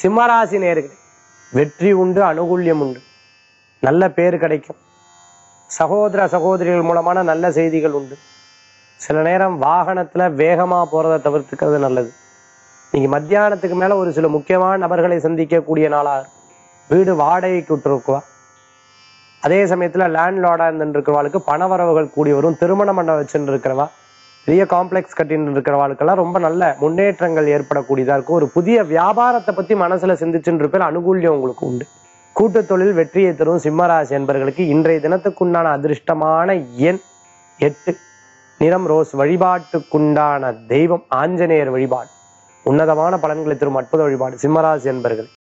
சிம்மராசி நேர்கள் வெற்றி உண்டு அனுகூல்யம் உண்டு நல்ல பேர் கிடைக்கும் சகோதர சகோதரிகள் மூலமான நல்ல செய்திகள் உண்டு சில நேரம் வாகனத்துல வேகமா போறதை தவிர்த்துக்கிறது நல்லது நீங்க மத்தியானத்துக்கு மேல ஒரு சில முக்கியமான நபர்களை சந்திக்கக்கூடிய நாளா இருக்கும். வீடு வாடகைக்கு விட்டுருக்குவா அதே சமயத்துல லேண்ட்லார்டா இருந்துருக்கிறவாளுக்கு பணவரவுகள் கூடி வரும் திருமண மண்டபம் வச்சுட்டு இருக்கிறவா பெரிய காம்ப்ளெக்ஸ் கட்டின்னு இருக்கிறவாளுக்கெல்லாம் ரொம்ப நல்ல முன்னேற்றங்கள் ஏற்படக்கூடியதா இருக்கும் ஒரு புதிய வியாபாரத்தை பத்தி மனசுல சிந்திச்சுட்டு இருப்பேன் அனுகூல்யம் உங்களுக்கு உண்டு கூட்டு தொழில் வெற்றியை தரும் சிம்மராசி என்பர்களுக்கு இன்றைய தினத்துக்குண்டான அதிர்ஷ்டமான எண் எட்டு நிறம் ரோஸ் வழிபாட்டுக்குண்டான தெய்வம் ஆஞ்சநேயர் வழிபாடு உன்னதமான பலன்களை தரும் அற்புத வழிபாடு சிம்மராசி என்பர்கள்